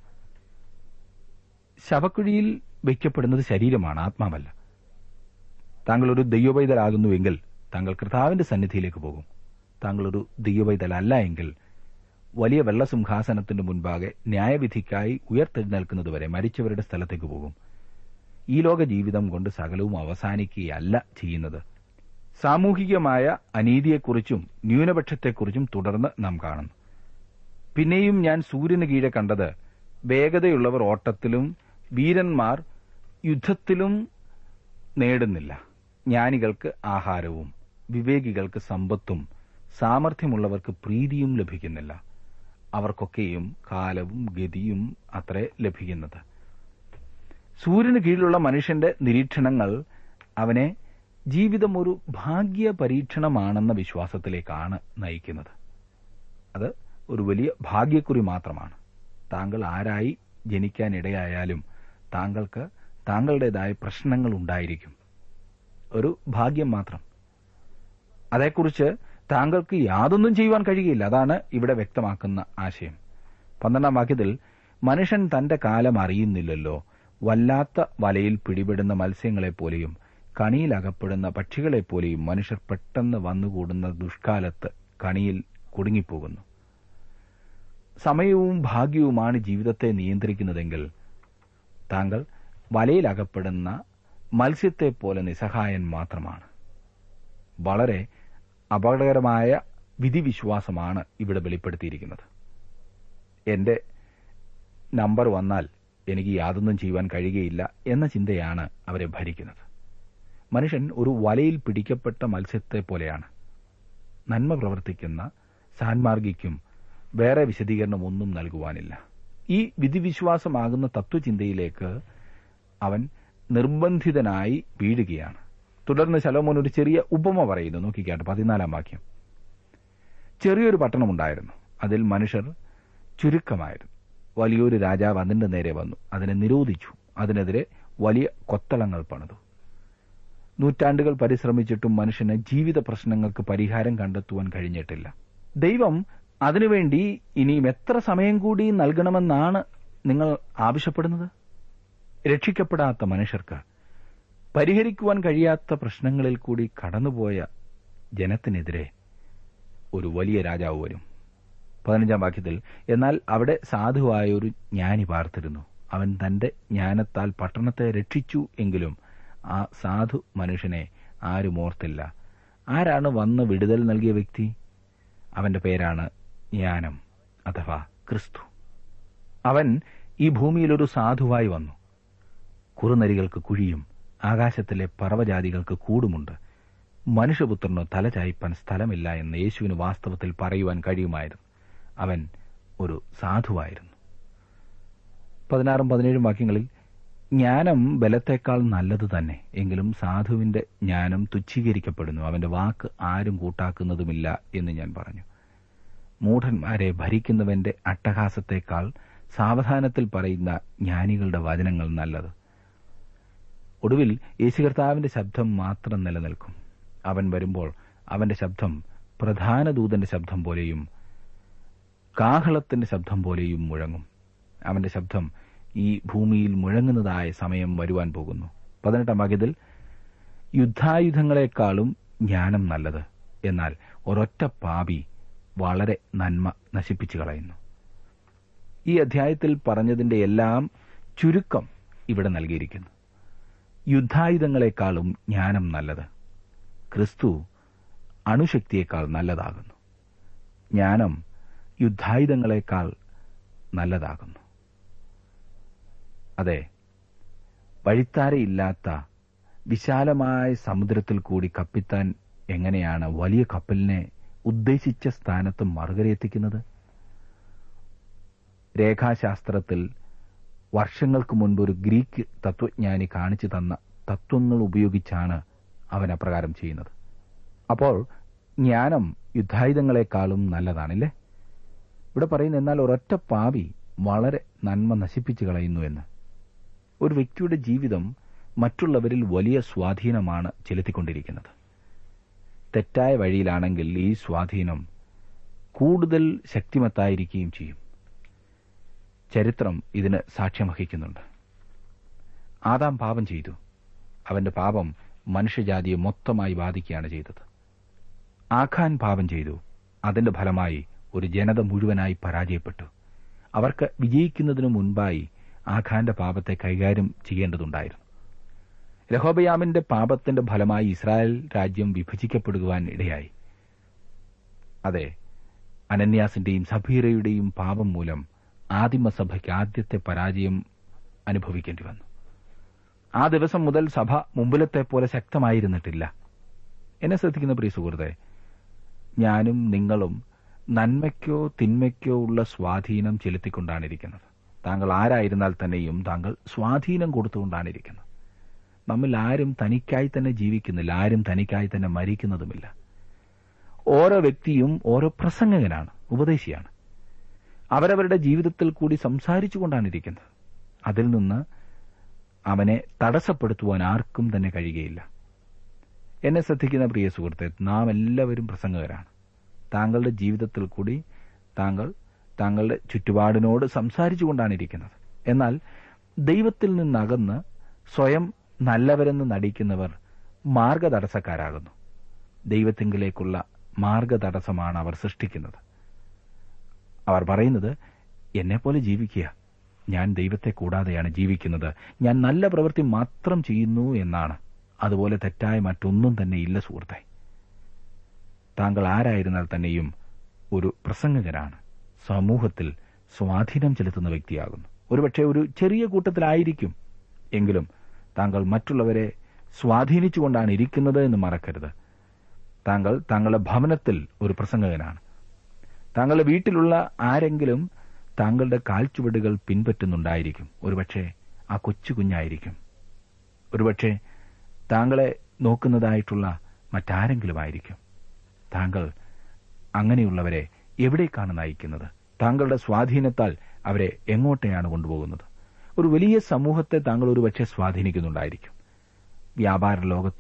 ശവക്കുഴിയിൽ വയ്ക്കപ്പെടുന്നത് ശരീരമാണ് ആത്മാവല്ല താങ്കൾ ഒരു ദൈവപൈതലാകുന്നുവെങ്കിൽ താങ്കൾ കർത്താവിന്റെ സന്നിധിയിലേക്ക് പോകും താങ്കൾ ഒരു ദൈവപൈതലല്ല എങ്കിൽ വലിയ വെള്ളസിംഹാസനത്തിന്റെ മുൻപാകെ ന്യായവിധിക്കായി ഉയർത്തെഴുന്നേൽക്കുന്നതുവരെ മരിച്ചവരുടെ സ്ഥലത്തേക്ക് പോകും ഈ ലോക ജീവിതം കൊണ്ട് സകലവും അവസാനിക്കുകയല്ല ചെയ്യുന്നത് സാമൂഹികമായ അനീതിയെക്കുറിച്ചും ന്യൂനപക്ഷത്തെക്കുറിച്ചും തുടർന്ന് നാം കാണുന്നു പിന്നെയും ഞാൻ സൂര്യന് കീഴെ കണ്ടത് വേഗതയുള്ളവർ ഓട്ടത്തിലും വീരന്മാർ യുദ്ധത്തിലും നേടുന്നില്ല ജ്ഞാനികൾക്ക് ആഹാരവും വിവേകികൾക്ക് സമ്പത്തും സാമർഥ്യമുള്ളവർക്ക് പ്രീതിയും ലഭിക്കുന്നില്ല അവർക്കൊക്കെയും കാലവും ഗതിയും അത്രേ ലഭിക്കുന്നത് സൂര്യന് കീഴിലുള്ള മനുഷ്യന്റെ നിരീക്ഷണങ്ങൾ അവനെ ജീവിതം ഒരു ഭാഗ്യ പരീക്ഷണമാണെന്ന വിശ്വാസത്തിലേക്കാണ് നയിക്കുന്നത് അത് ഒരു വലിയ ഭാഗ്യക്കുറി മാത്രമാണ് താങ്കൾ ആരായി ജനിക്കാനിടയായാലും താങ്കൾക്ക് താങ്കളുടേതായ പ്രശ്നങ്ങൾ ഉണ്ടായിരിക്കും ഒരു ഭാഗ്യം മാത്രം അതേക്കുറിച്ച് താങ്കൾക്ക് യാതൊന്നും ചെയ്യുവാൻ കഴിയില്ല അതാണ് ഇവിടെ വ്യക്തമാക്കുന്ന ആശയം പന്ത്രണ്ടാം വാക്യത്തിൽ മനുഷ്യൻ തന്റെ കാലം അറിയുന്നില്ലല്ലോ വല്ലാത്ത വലയിൽ പിടിപെടുന്ന മത്സ്യങ്ങളെപ്പോലെയും കണിയിലകപ്പെടുന്ന പക്ഷികളെപ്പോലെയും മനുഷ്യർ പെട്ടെന്ന് വന്നുകൂടുന്ന ദുഷ്കാലത്ത് കണിയിൽ കുടുങ്ങിപ്പോകുന്നു സമയവും ഭാഗ്യവുമാണ് ജീവിതത്തെ നിയന്ത്രിക്കുന്നതെങ്കിൽ താങ്കൾ വലയിലകപ്പെടുന്ന മത്സ്യത്തെപ്പോലെ നിസ്സഹായൻ മാത്രമാണ് വളരെ അപകടകരമായ വിധിവിശ്വാസമാണ് ഇവിടെ വെളിപ്പെടുത്തിയിരിക്കുന്നത് എന്റെ നമ്പർ വന്നാൽ എനിക്ക് യാതൊന്നും ചെയ്യുവാൻ കഴിയുകയില്ല എന്ന ചിന്തയാണ് അവരെ ഭരിക്കുന്നത് മനുഷ്യൻ ഒരു വലയിൽ പിടിക്കപ്പെട്ട മത്സ്യത്തെ പോലെയാണ് നന്മ പ്രവർത്തിക്കുന്ന സാൻമാർഗിക്കും വേറെ വിശദീകരണം ഒന്നും നൽകുവാനില്ല ഈ വിധിവിശ്വാസമാകുന്ന തത്വചിന്തയിലേക്ക് അവൻ നിർബന്ധിതനായി വീഴുകയാണ് തുടർന്ന് ശലോമോൻ ഒരു ചെറിയ ഉപമ പറയുന്നു നോക്കിക്കാട്ടെ പതിനാലാം വാക്യം ചെറിയൊരു പട്ടണമുണ്ടായിരുന്നു അതിൽ മനുഷ്യർ ചുരുക്കമായിരുന്നു വലിയൊരു രാജാവ് അതിന്റെ നേരെ വന്നു അതിനെ നിരോധിച്ചു അതിനെതിരെ വലിയ കൊത്തളങ്ങൾ പണിതു നൂറ്റാണ്ടുകൾ പരിശ്രമിച്ചിട്ടും മനുഷ്യന് ജീവിത പ്രശ്നങ്ങൾക്ക് പരിഹാരം കണ്ടെത്തുവാൻ കഴിഞ്ഞിട്ടില്ല ദൈവം അതിനുവേണ്ടി ഇനിയും എത്ര സമയം കൂടി നൽകണമെന്നാണ് നിങ്ങൾ ആവശ്യപ്പെടുന്നത് രക്ഷിക്കപ്പെടാത്ത മനുഷ്യർക്ക് പരിഹരിക്കുവാൻ കഴിയാത്ത പ്രശ്നങ്ങളിൽ കൂടി കടന്നുപോയ ജനത്തിനെതിരെ ഒരു വലിയ രാജാവ് വരും പതിനഞ്ചാം വാക്യത്തിൽ എന്നാൽ അവിടെ സാധുവായ ഒരു ജ്ഞാനി പാർത്തിരുന്നു അവൻ തന്റെ ജ്ഞാനത്താൽ പട്ടണത്തെ രക്ഷിച്ചു എങ്കിലും ആ സാധു മനുഷ്യനെ ആരും ഓർത്തില്ല ആരാണ് വന്ന് വിടുതൽ നൽകിയ വ്യക്തി അവന്റെ പേരാണ് ജ്ഞാനം അഥവാ ക്രിസ്തു അവൻ ഈ ഭൂമിയിൽ ഒരു സാധുവായി വന്നു കുറുനരികൾക്ക് കുഴിയും ആകാശത്തിലെ പറവജാതികൾക്ക് കൂടുമുണ്ട് മനുഷ്യപുത്രനോ തല ചായ്പാൻ സ്ഥലമില്ല എന്ന് യേശുവിന് വാസ്തവത്തിൽ പറയുവാൻ കഴിയുമായിരുന്നു അവൻ ഒരു സാധുവായിരുന്നു പതിനാറും പതിനേഴും വാക്യങ്ങളിൽ ജ്ഞാനം ബലത്തേക്കാൾ നല്ലത് തന്നെ എങ്കിലും സാധുവിന്റെ ജ്ഞാനം തുച്ഛീകരിക്കപ്പെടുന്നു അവന്റെ വാക്ക് ആരും കൂട്ടാക്കുന്നതുമില്ല എന്ന് ഞാൻ പറഞ്ഞു മൂഢന്മാരെ ഭരിക്കുന്നവന്റെ അട്ടഹാസത്തേക്കാൾ സാവധാനത്തിൽ പറയുന്ന ജ്ഞാനികളുടെ വചനങ്ങൾ നല്ലത് ഒടുവിൽ യേശുകർത്താവിന്റെ ശബ്ദം മാത്രം നിലനിൽക്കും അവൻ വരുമ്പോൾ അവന്റെ ശബ്ദം പ്രധാന ദൂതന്റെ ശബ്ദം പോലെയും കാഹളത്തിന്റെ ശബ്ദം പോലെയും മുഴങ്ങും അവന്റെ ശബ്ദം ഈ ഭൂമിയിൽ മുഴങ്ങുന്നതായ സമയം വരുവാൻ പോകുന്നു പതിനെട്ടാം വാക്യത്തിൽ യുദ്ധായുധങ്ങളെക്കാളും ജ്ഞാനം നല്ലത് എന്നാൽ ഒരൊറ്റ പാപി വളരെ നന്മ നശിപ്പിച്ചു കളയുന്നു ഈ അധ്യായത്തിൽ പറഞ്ഞതിന്റെ എല്ലാം ചുരുക്കം ഇവിടെ നൽകിയിരിക്കുന്നു യുദ്ധായുധങ്ങളെക്കാളും ജ്ഞാനം നല്ലത് ക്രിസ്തു അണുശക്തിയേക്കാൾ നല്ലതാകുന്നു ജ്ഞാനം യുദ്ധായുധങ്ങളെക്കാൾ നല്ലതാകുന്നു അതെ വഴിത്താരയില്ലാത്ത വിശാലമായ സമുദ്രത്തിൽ കൂടി കപ്പിത്താൻ എങ്ങനെയാണ് വലിയ കപ്പലിനെ ഉദ്ദേശിച്ച സ്ഥാനത്ത് മറുകരയെത്തിക്കുന്നത് രേഖാശാസ്ത്രത്തിൽ വർഷങ്ങൾക്ക് മുൻപ് ഒരു ഗ്രീക്ക് തത്വജ്ഞാനി കാണിച്ചു തന്ന തത്വങ്ങൾ ഉപയോഗിച്ചാണ് അവൻ അപ്രകാരം ചെയ്യുന്നത് അപ്പോൾ ജ്ഞാനം യുദ്ധായുധങ്ങളെക്കാളും നല്ലതാണില്ലേ ഇവിടെ പറയുന്ന എന്നാൽ ഒരൊറ്റ പാവി വളരെ നന്മ നശിപ്പിച്ചു കളയുന്നു എന്ന് ഒരു വ്യക്തിയുടെ ജീവിതം മറ്റുള്ളവരിൽ വലിയ സ്വാധീനമാണ് ചെലുത്തിക്കൊണ്ടിരിക്കുന്നത് തെറ്റായ വഴിയിലാണെങ്കിൽ ഈ സ്വാധീനം കൂടുതൽ ശക്തിമത്തായിരിക്കുകയും ചെയ്യും ചരിത്രം ഇതിന് സാക്ഷ്യം വഹിക്കുന്നുണ്ട് ആദാം പാപം ചെയ്തു അവന്റെ പാപം മനുഷ്യജാതിയെ മൊത്തമായി ബാധിക്കുകയാണ് ചെയ്തത് ആഖാൻ പാപം ചെയ്തു അതിന്റെ ഫലമായി ഒരു ജനത മുഴുവനായി പരാജയപ്പെട്ടു അവർക്ക് വിജയിക്കുന്നതിനു മുൻപായി ആഖാന്റെ പാപത്തെ കൈകാര്യം ചെയ്യേണ്ടതുണ്ടായിരുന്നു രഹോബയാമിന്റെ പാപത്തിന്റെ ഫലമായി ഇസ്രായേൽ രാജ്യം വിഭജിക്കപ്പെടുവാൻ ഇടയായി അതെ അനന്യാസിന്റെയും സഭീറയുടെയും പാപം മൂലം ആദിമസഭയ്ക്ക് ആദ്യത്തെ പരാജയം അനുഭവിക്കേണ്ടി വന്നു ആ ദിവസം മുതൽ സഭ മുമ്പിലത്തെ പോലെ ശക്തമായിരുന്നിട്ടില്ല എന്നെ ശ്രദ്ധിക്കുന്ന പ്രിയ സുഹൃത്തെ ഞാനും നിങ്ങളും നന്മയ്ക്കോ തിന്മയ്ക്കോ ഉള്ള സ്വാധീനം ചെലുത്തിക്കൊണ്ടാണ് ഇരിക്കുന്നത് താങ്കൾ ആരായിരുന്നാൽ തന്നെയും താങ്കൾ സ്വാധീനം കൊടുത്തുകൊണ്ടാണ് ഇരിക്കുന്നത് നമ്മിൽ ആരും തനിക്കായി തന്നെ ജീവിക്കുന്നില്ല ആരും തനിക്കായി തന്നെ മരിക്കുന്നതുമില്ല ഓരോ വ്യക്തിയും ഓരോ പ്രസംഗകനാണ് ഉപദേശിയാണ് അവരവരുടെ ജീവിതത്തിൽ കൂടി സംസാരിച്ചുകൊണ്ടാണ് ഇരിക്കുന്നത് അതിൽ നിന്ന് അവനെ തടസ്സപ്പെടുത്തുവാൻ ആർക്കും തന്നെ കഴിയുകയില്ല എന്നെ ശ്രദ്ധിക്കുന്ന പ്രിയ സുഹൃത്തെ നാം എല്ലാവരും പ്രസംഗകരാണ് താങ്കളുടെ ജീവിതത്തിൽ കൂടി താങ്കൾ താങ്കളുടെ ചുറ്റുപാടിനോട് സംസാരിച്ചുകൊണ്ടാണ് ഇരിക്കുന്നത് എന്നാൽ ദൈവത്തിൽ നിന്നകന്ന് സ്വയം നല്ലവരെന്ന് നടിക്കുന്നവർ മാർഗതടസ്സക്കാരാകുന്നു ദൈവത്തിങ്കിലേക്കുള്ള മാർഗതടസ്സമാണ് അവർ സൃഷ്ടിക്കുന്നത് അവർ പറയുന്നത് എന്നെപ്പോലെ ജീവിക്കുക ഞാൻ ദൈവത്തെ കൂടാതെയാണ് ജീവിക്കുന്നത് ഞാൻ നല്ല പ്രവൃത്തി മാത്രം ചെയ്യുന്നു എന്നാണ് അതുപോലെ തെറ്റായ മറ്റൊന്നും തന്നെ ഇല്ല സുഹൃത്തെ താങ്കൾ ആരായിരുന്നാൽ തന്നെയും ഒരു പ്രസംഗകനാണ് സമൂഹത്തിൽ സ്വാധീനം ചെലുത്തുന്ന വ്യക്തിയാകുന്നു ഒരുപക്ഷെ ഒരു ചെറിയ കൂട്ടത്തിലായിരിക്കും എങ്കിലും താങ്കൾ മറ്റുള്ളവരെ സ്വാധീനിച്ചുകൊണ്ടാണ് ഇരിക്കുന്നത് എന്ന് മറക്കരുത് താങ്കൾ താങ്കളുടെ ഭവനത്തിൽ ഒരു പ്രസംഗകനാണ് താങ്കളുടെ വീട്ടിലുള്ള ആരെങ്കിലും താങ്കളുടെ കാൽച്ചുവടുകൾ പിൻപറ്റുന്നുണ്ടായിരിക്കും ഒരുപക്ഷെ ആ കൊച്ചു കുഞ്ഞായിരിക്കും ഒരുപക്ഷെ താങ്കളെ നോക്കുന്നതായിട്ടുള്ള മറ്റാരെങ്കിലുമായിരിക്കും താങ്കൾ അങ്ങനെയുള്ളവരെ എവിടേക്കാണ് നയിക്കുന്നത് താങ്കളുടെ സ്വാധീനത്താൽ അവരെ എങ്ങോട്ടെയാണ് കൊണ്ടുപോകുന്നത് ഒരു വലിയ സമൂഹത്തെ താങ്കൾ ഒരുപക്ഷെ സ്വാധീനിക്കുന്നുണ്ടായിരിക്കും വ്യാപാര ലോകത്ത്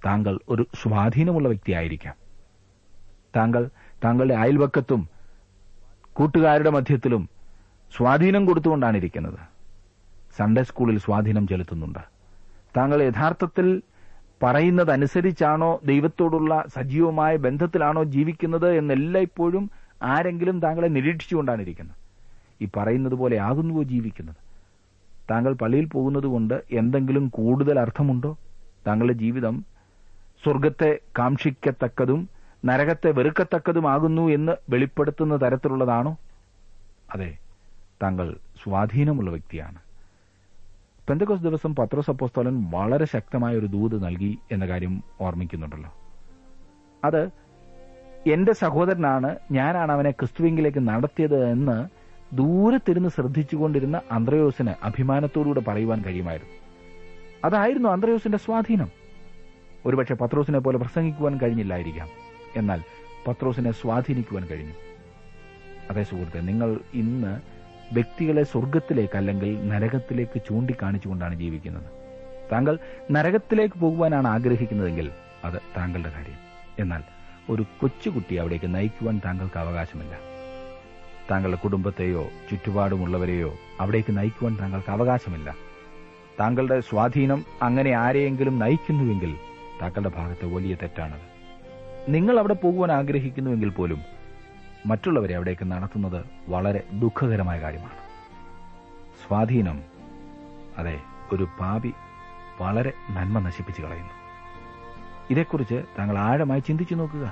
താങ്കൾ ഒരു സ്വാധീനമുള്ള വ്യക്തിയായിരിക്കാം താങ്കൾ താങ്കളുടെ അയൽവക്കത്തും കൂട്ടുകാരുടെ മധ്യത്തിലും സ്വാധീനം കൊടുത്തുകൊണ്ടാണ് ഇരിക്കുന്നത് സൺഡേ സ്കൂളിൽ സ്വാധീനം ചെലുത്തുന്നുണ്ട് താങ്കൾ യഥാർത്ഥത്തിൽ പറയുന്നതനുസരിച്ചാണോ ദൈവത്തോടുള്ള സജീവമായ ബന്ധത്തിലാണോ ജീവിക്കുന്നത് എന്നെല്ലായ്പ്പോഴും ആരെങ്കിലും താങ്കളെ നിരീക്ഷിച്ചുകൊണ്ടാണ് ഇരിക്കുന്നത് ഈ പറയുന്നത് പോലെ ആകുന്നുവോ ജീവിക്കുന്നത് താങ്കൾ പള്ളിയിൽ പോകുന്നതുകൊണ്ട് എന്തെങ്കിലും കൂടുതൽ അർത്ഥമുണ്ടോ താങ്കളുടെ ജീവിതം സ്വർഗത്തെ കാക്ഷിക്കത്തക്കതും നരകത്തെ വെറുക്കത്തക്കതുമാകുന്നു എന്ന് വെളിപ്പെടുത്തുന്ന തരത്തിലുള്ളതാണോ അതെ താങ്കൾ സ്വാധീനമുള്ള വ്യക്തിയാണ് പെന്തക്കോസ് ദിവസം പത്രോസ് അപ്പോസ്തോലൻ വളരെ ശക്തമായ ഒരു ദൂത് നൽകി എന്ന കാര്യം ഓർമ്മിക്കുന്നുണ്ടല്ലോ അത് എന്റെ സഹോദരനാണ് ഞാനാണ് അവനെ ക്രിസ്തുവിങ്കിലേക്ക് നടത്തിയത് എന്ന് ദൂരത്തിരുന്ന് ശ്രദ്ധിച്ചുകൊണ്ടിരുന്ന അന്ത്രയോസിന് അഭിമാനത്തോടുകൂടെ പറയുവാൻ കഴിയുമായിരുന്നു അതായിരുന്നു അന്ത്രയോസിന്റെ സ്വാധീനം ഒരുപക്ഷെ പത്രോസിനെ പോലെ പ്രസംഗിക്കുവാൻ കഴിഞ്ഞില്ലായിരിക്കാം എന്നാൽ പത്രോസിനെ സ്വാധീനിക്കുവാൻ കഴിഞ്ഞു അതേ സുഹൃത്തെ നിങ്ങൾ ഇന്ന് വ്യക്തികളെ സ്വർഗത്തിലേക്ക് അല്ലെങ്കിൽ നരകത്തിലേക്ക് ചൂണ്ടിക്കാണിച്ചുകൊണ്ടാണ് ജീവിക്കുന്നത് താങ്കൾ നരകത്തിലേക്ക് പോകുവാനാണ് ആഗ്രഹിക്കുന്നതെങ്കിൽ അത് താങ്കളുടെ കാര്യം എന്നാൽ ഒരു കൊച്ചുകുട്ടി അവിടേക്ക് നയിക്കുവാൻ താങ്കൾക്ക് അവകാശമില്ല താങ്കളുടെ കുടുംബത്തെയോ ചുറ്റുപാടുമുള്ളവരെയോ അവിടേക്ക് നയിക്കുവാൻ താങ്കൾക്ക് അവകാശമില്ല താങ്കളുടെ സ്വാധീനം അങ്ങനെ ആരെയെങ്കിലും നയിക്കുന്നുവെങ്കിൽ താങ്കളുടെ ഭാഗത്തെ വലിയ തെറ്റാണത് നിങ്ങൾ അവിടെ പോകുവാൻ ആഗ്രഹിക്കുന്നുവെങ്കിൽ പോലും മറ്റുള്ളവരെ അവിടേക്ക് നടത്തുന്നത് വളരെ ദുഃഖകരമായ കാര്യമാണ് സ്വാധീനം അതെ ഒരു പാപി വളരെ നന്മ നശിപ്പിച്ചു കളയുന്നു ഇതേക്കുറിച്ച് താങ്കൾ ആഴമായി ചിന്തിച്ചു നോക്കുക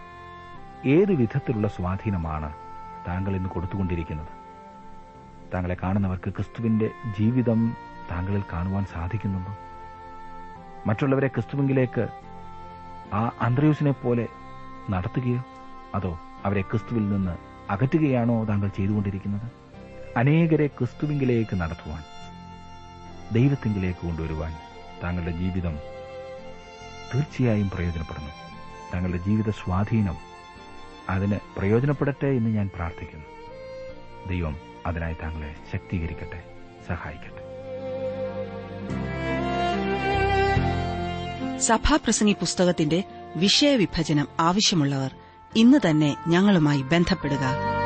ഏത് വിധത്തിലുള്ള സ്വാധീനമാണ് താങ്കൾ ഇന്ന് കൊടുത്തുകൊണ്ടിരിക്കുന്നത് താങ്കളെ കാണുന്നവർക്ക് ക്രിസ്തുവിന്റെ ജീവിതം താങ്കളിൽ കാണുവാൻ സാധിക്കുന്നുണ്ടോ മറ്റുള്ളവരെ ക്രിസ്തുവിങ്കിലേക്ക് ആ അന്ത്രയൂസിനെ പോലെ നടത്തുകയോ അതോ അവരെ ക്രിസ്തുവിൽ നിന്ന് അകറ്റുകയാണോ താങ്കൾ ചെയ്തുകൊണ്ടിരിക്കുന്നത് അനേകരെ ക്രിസ്തുവിങ്കിലേക്ക് നടത്തുവാൻ ദൈവത്തിങ്കിലേക്ക് കൊണ്ടുവരുവാൻ താങ്കളുടെ ജീവിതം തീർച്ചയായും പ്രയോജനപ്പെടുന്നു താങ്കളുടെ ജീവിത സ്വാധീനം അതിന് പ്രയോജനപ്പെടട്ടെ എന്ന് ഞാൻ പ്രാർത്ഥിക്കുന്നു ദൈവം അതിനായി താങ്കളെ ശക്തീകരിക്കട്ടെ സഹായിക്കട്ടെ സഭാപ്രസംഗി പുസ്തകത്തിന്റെ വിഷയവിഭജനം ആവശ്യമുള്ളവർ ഇന്ന് തന്നെ ഞങ്ങളുമായി ബന്ധപ്പെടുക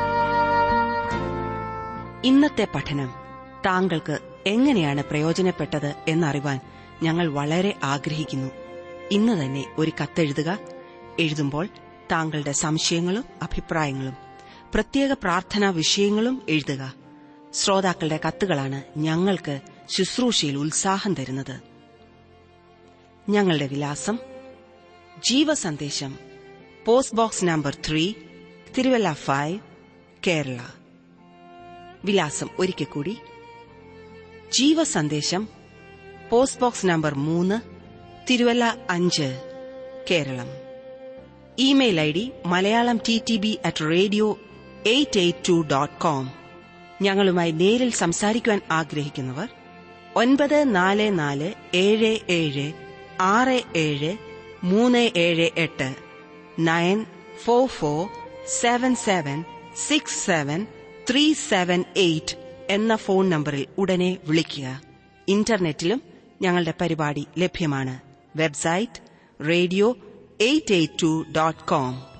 ഇന്നത്തെ പഠനം താങ്കൾക്ക് എങ്ങനെയാണ് പ്രയോജനപ്പെട്ടത് എന്നറിവാൻ ഞങ്ങൾ വളരെ ആഗ്രഹിക്കുന്നു ഇന്ന് തന്നെ ഒരു കത്തെഴുതുക എഴുതുമ്പോൾ താങ്കളുടെ സംശയങ്ങളും അഭിപ്രായങ്ങളും പ്രത്യേക പ്രാർത്ഥനാ വിഷയങ്ങളും എഴുതുക ശ്രോതാക്കളുടെ കത്തുകളാണ് ഞങ്ങൾക്ക് ശുശ്രൂഷയിൽ ഉത്സാഹം തരുന്നത് ഞങ്ങളുടെ വിലാസം Jeevasandesham post box number three Thiruvalla five Kerala വിലാസം ഒരിക്കൽ കൂടി ജീവസന്ദേശം പോസ്റ്റ് ബോക്സ് നമ്പർ മൂന്ന് തിരുവല്ല അഞ്ച് Keralam email I D Malayalam T T B at radio eight eight two dot com ഞങ്ങളുമായി നേരിൽ സംസാരിക്കുവാൻ ആഗ്രഹിക്കുന്നവർ ഒൻപത് നാല് നാല് ഏഴ് ഏഴ് ആറ് ഏഴ് മൂന്ന് ഏഴ് എട്ട് nine four four seven seven six seven three seven eight എന്ന ഫോൺ നമ്പറിൽ ഉടനെ വിളിക്കുക ഇന്റർനെറ്റിലും ഞങ്ങളുടെ പരിപാടി ലഭ്യമാണ് website radio eight eight two dot com